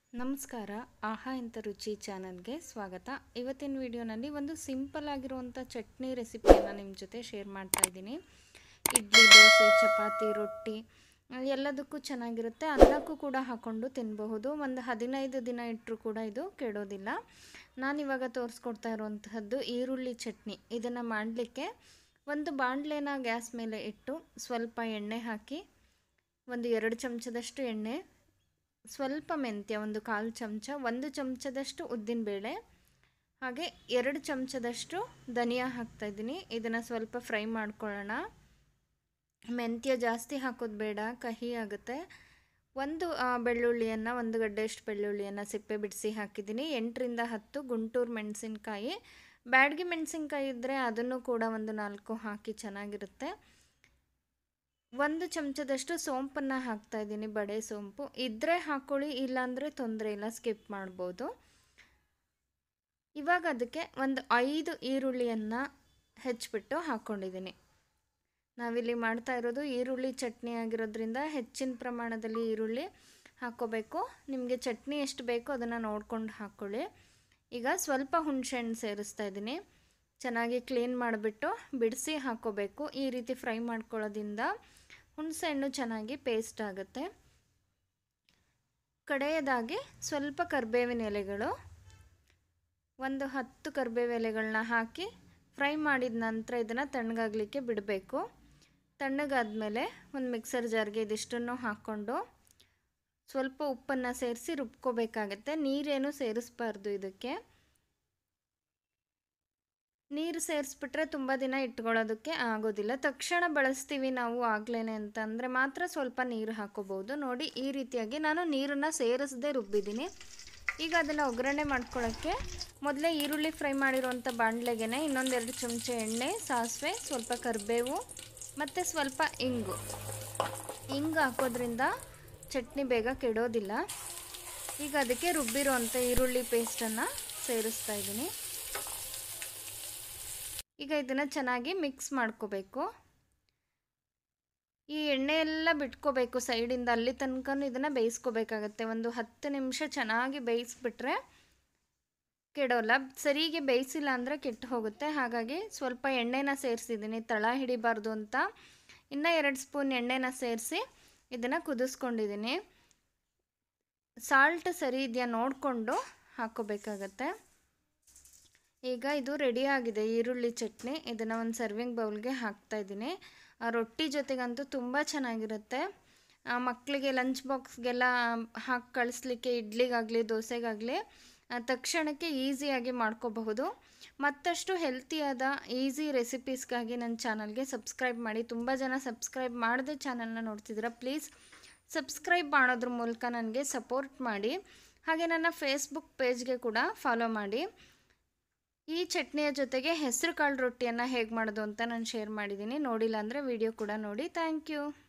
ನಮಸ್ಕಾರ ಆಹಾ ಇಂಥ ರುಚಿ ಚಾನಲ್ಗೆ ಸ್ವಾಗತ ಇವತ್ತಿನ ವಿಡಿಯೋನಲ್ಲಿ ಒಂದು ಸಿಂಪಲ್ ಆಗಿರುವಂಥ ಚಟ್ನಿ ರೆಸಿಪಿಯನ್ನು ನಿಮ್ಮ ಜೊತೆ ಶೇರ್ ಮಾಡ್ತಾ ಇದ್ದೀನಿ ಇಡ್ಲಿ ದೋಸೆ ಚಪಾತಿ ರೊಟ್ಟಿ ಎಲ್ಲದಕ್ಕೂ ಚೆನ್ನಾಗಿರುತ್ತೆ ಅನ್ನಕ್ಕೂ ಕೂಡ ಹಾಕ್ಕೊಂಡು ತಿನ್ನಬಹುದು ಒಂದು ಹದಿನೈದು ದಿನ ಇಟ್ಟರೂ ಕೂಡ ಇದು ಕೆಡೋದಿಲ್ಲ ನಾನಿವಾಗ ತೋರಿಸ್ಕೊಡ್ತಾ ಇರುವಂತಹದ್ದು ಈರುಳ್ಳಿ ಚಟ್ನಿ ಇದನ್ನು ಮಾಡಲಿಕ್ಕೆ ಒಂದು ಬಾಣಲೆನ ಗ್ಯಾಸ್ ಮೇಲೆ ಇಟ್ಟು ಸ್ವಲ್ಪ ಎಣ್ಣೆ ಹಾಕಿ ಒಂದು ಎರಡು ಚಮಚದಷ್ಟು ಎಣ್ಣೆ ಸ್ವಲ್ಪ ಮೆಂತ್ಯ ಒಂದು ಕಾಲು ಚಮಚ ಒಂದು ಚಮಚದಷ್ಟು ಉದ್ದಿನಬೇಳೆ ಹಾಗೆ ಎರಡು ಚಮಚದಷ್ಟು ಧನಿಯಾ ಹಾಕ್ತಾಯಿದ್ದೀನಿ ಇದನ್ನು ಸ್ವಲ್ಪ ಫ್ರೈ ಮಾಡ್ಕೊಳ್ಳೋಣ ಮೆಂತ್ಯ ಜಾಸ್ತಿ ಹಾಕೋದು ಬೇಡ ಕಹಿ ಆಗುತ್ತೆ ಒಂದು ಬೆಳ್ಳುಳ್ಳಿಯನ್ನು ಒಂದು ಗಡ್ಡೆಯಷ್ಟು ಬೆಳ್ಳುಳ್ಳಿಯನ್ನು ಸಿಪ್ಪೆ ಬಿಡಿಸಿ ಹಾಕಿದ್ದೀನಿ ಎಂಟರಿಂದ ಹತ್ತು ಗುಂಟೂರು ಮೆಣಸಿನ್ಕಾಯಿ ಬ್ಯಾಡಗಿ ಮೆಣಸಿನ್ಕಾಯಿ ಇದ್ದರೆ ಅದನ್ನು ಕೂಡ ಒಂದು ನಾಲ್ಕು ಹಾಕಿ ಚೆನ್ನಾಗಿರುತ್ತೆ ಒಂದು ಚಮಚದಷ್ಟು ಸೋಂಪನ್ನು ಹಾಕ್ತಾ ಇದ್ದೀನಿ ಬಡೆ ಸೋಂಪು ಇದ್ದರೆ ಹಾಕ್ಕೊಳ್ಳಿ ಇಲ್ಲಾಂದರೆ ತೊಂದರೆ ಇಲ್ಲ ಸ್ಕಿಪ್ ಮಾಡ್ಬೋದು ಇವಾಗ ಅದಕ್ಕೆ ಒಂದು ಐದು ಈರುಳ್ಳಿಯನ್ನು ಹೆಚ್ಚಿಬಿಟ್ಟು ಹಾಕ್ಕೊಂಡಿದ್ದೀನಿ ನಾವಿಲ್ಲಿ ಮಾಡ್ತಾ ಇರೋದು ಈರುಳ್ಳಿ ಚಟ್ನಿ ಆಗಿರೋದ್ರಿಂದ ಹೆಚ್ಚಿನ ಪ್ರಮಾಣದಲ್ಲಿ ಈರುಳ್ಳಿ ಹಾಕ್ಕೋಬೇಕು ನಿಮಗೆ ಚಟ್ನಿ ಎಷ್ಟು ಬೇಕೋ ಅದನ್ನು ನೋಡ್ಕೊಂಡು ಹಾಕ್ಕೊಳ್ಳಿ ಈಗ ಸ್ವಲ್ಪ ಹುಣಸೆಹಣ್ಣು ಸೇರಿಸ್ತಾ ಇದ್ದೀನಿ ಚೆನ್ನಾಗಿ ಕ್ಲೀನ್ ಮಾಡಿಬಿಟ್ಟು ಬಿಡಿಸಿ ಹಾಕ್ಕೋಬೇಕು ಈ ರೀತಿ ಫ್ರೈ ಮಾಡ್ಕೊಳ್ಳೋದ್ರಿಂದ ಹುಣಸೆಹಣ್ಣು ಚೆನ್ನಾಗಿ ಪೇಸ್ಟ್ ಆಗುತ್ತೆ ಕಡೆಯದಾಗಿ ಸ್ವಲ್ಪ ಕರಿಬೇವಿನ ಎಲೆಗಳು ಒಂದು ಹತ್ತು ಕರಿಬೇವು ಎಲೆಗಳನ್ನ ಹಾಕಿ ಫ್ರೈ ಮಾಡಿದ ನಂತರ ಇದನ್ನು ತಣ್ಣಗಾಗಲಿಕ್ಕೆ ಬಿಡಬೇಕು ತಣ್ಣಗಾದ್ಮೇಲೆ ಒಂದು ಮಿಕ್ಸರ್ ಜಾರ್ಗೆ ಇದಿಷ್ಟನ್ನು ಹಾಕ್ಕೊಂಡು ಸ್ವಲ್ಪ ಉಪ್ಪನ್ನು ಸೇರಿಸಿ ರುಬ್ಕೋಬೇಕಾಗತ್ತೆ ನೀರೇನು ಸೇರಿಸ್ಬಾರ್ದು ಇದಕ್ಕೆ ನೀರು ಸೇರಿಸ್ಬಿಟ್ರೆ ತುಂಬ ದಿನ ಇಟ್ಕೊಳ್ಳೋದಕ್ಕೆ ಆಗೋದಿಲ್ಲ ತಕ್ಷಣ ಬಳಸ್ತೀವಿ ನಾವು ಆಗ್ಲೇ ಅಂತಂದರೆ ಮಾತ್ರ ಸ್ವಲ್ಪ ನೀರು ಹಾಕೋಬೋದು ನೋಡಿ ಈ ರೀತಿಯಾಗಿ ನಾನು ನೀರನ್ನು ಸೇರಿಸದೆ ರುಬ್ಬಿದ್ದೀನಿ ಈಗ ಅದನ್ನು ಒಗ್ಗರಣೆ ಮಾಡ್ಕೊಳ್ಳೋಕ್ಕೆ ಮೊದಲೇ ಈರುಳ್ಳಿ ಫ್ರೈ ಮಾಡಿರೋಂಥ ಬಾಣಲೆಗೆ ಇನ್ನೊಂದೆರಡು ಚಮಚ ಎಣ್ಣೆ ಸಾಸಿವೆ ಸ್ವಲ್ಪ ಕರಿಬೇವು ಮತ್ತು ಸ್ವಲ್ಪ ಇಂಗು ಇಂಗು ಹಾಕೋದ್ರಿಂದ ಚಟ್ನಿ ಬೇಗ ಕೆಡೋದಿಲ್ಲ ಈಗ ಅದಕ್ಕೆ ರುಬ್ಬಿರೋಂಥ ಈರುಳ್ಳಿ ಪೇಸ್ಟನ್ನು ಸೇರಿಸ್ತಾ ಇದ್ದೀನಿ ಈಗ ಇದನ್ನು ಚೆನ್ನಾಗಿ ಮಿಕ್ಸ್ ಮಾಡ್ಕೋಬೇಕು ಈ ಎಣ್ಣೆ ಎಲ್ಲ ಬಿಟ್ಕೋಬೇಕು ಸೈಡಿಂದ ಅಲ್ಲಿ ತನಕ ಇದನ್ನು ಬೇಯಿಸ್ಕೋಬೇಕಾಗತ್ತೆ ಒಂದು ಹತ್ತು ನಿಮಿಷ ಚೆನ್ನಾಗಿ ಬೇಯಿಸ್ಬಿಟ್ರೆ ಕೆಡೋಲ್ಲ ಸರಿಗೆ ಬೇಯಿಸಿಲ್ಲ ಅಂದರೆ ಕೆಟ್ಟು ಹೋಗುತ್ತೆ ಹಾಗಾಗಿ ಸ್ವಲ್ಪ ಎಣ್ಣೆನ ಸೇರಿಸಿದ್ದೀನಿ ತಳ ಹಿಡಿಬಾರ್ದು ಅಂತ ಇನ್ನು ಎರಡು ಸ್ಪೂನ್ ಎಣ್ಣೆನ ಸೇರಿಸಿ ಇದನ್ನು ಕುದಿಸ್ಕೊಂಡಿದ್ದೀನಿ ಸಾಲ್ಟ್ ಸರಿ ಇದೆಯಾ ನೋಡಿಕೊಂಡು ಹಾಕ್ಕೋಬೇಕಾಗತ್ತೆ ಈಗ ಇದು ರೆಡಿ ಆಗಿದೆ ಈರುಳ್ಳಿ ಚಟ್ನಿ ಇದನ್ನು ಒಂದು ಸರ್ವಿಂಗ್ ಬೌಲ್ಗೆ ಹಾಕ್ತಾಯಿದ್ದೀನಿ ರೊಟ್ಟಿ ಜೊತೆಗಂತೂ ತುಂಬ ಚೆನ್ನಾಗಿರುತ್ತೆ ಮಕ್ಕಳಿಗೆ ಲಂಚ್ ಬಾಕ್ಸ್ಗೆಲ್ಲ ಹಾಕಿ ಕಳಿಸ್ಲಿಕ್ಕೆ ಇಡ್ಲಿಗಾಗಲಿ ದೋಸೆಗಾಗಲಿ ತಕ್ಷಣಕ್ಕೆ ಈಸಿಯಾಗಿ ಮಾಡ್ಕೋಬಹುದು ಮತ್ತಷ್ಟು ಹೆಲ್ತಿಯಾದ ಈಸಿ ರೆಸಿಪೀಸ್ಗಾಗಿ ನನ್ನ ಚಾನಲ್ಗೆ ಸಬ್ಸ್ಕ್ರೈಬ್ ಮಾಡಿ ತುಂಬ ಜನ ಸಬ್ಸ್ಕ್ರೈಬ್ ಮಾಡದೆ ಚಾನಲ್ನ ನೋಡ್ತಿದ್ದೀರಾ ಪ್ಲೀಸ್ ಸಬ್ಸ್ಕ್ರೈಬ್ ಮಾಡೋದ್ರ ಮೂಲಕ ನನಗೆ ಸಪೋರ್ಟ್ ಮಾಡಿ ಹಾಗೆ ನನ್ನ ಫೇಸ್ಬುಕ್ ಪೇಜ್ಗೆ ಕೂಡ ಫಾಲೋ ಮಾಡಿ ಈ ಚಟ್ನಿಯ ಜೊತೆಗೆ ಹೆಸರು ಕಾಳು ರೊಟ್ಟಿಯನ್ನು ಹೇಗೆ ಮಾಡೋದು ಅಂತ ನಾನು ಶೇರ್ ಮಾಡಿದ್ದೀನಿ ನೋಡಿಲ್ಲ ಅಂದರೆ ವಿಡಿಯೋ ಕೂಡ ನೋಡಿ ಥ್ಯಾಂಕ್ ಯು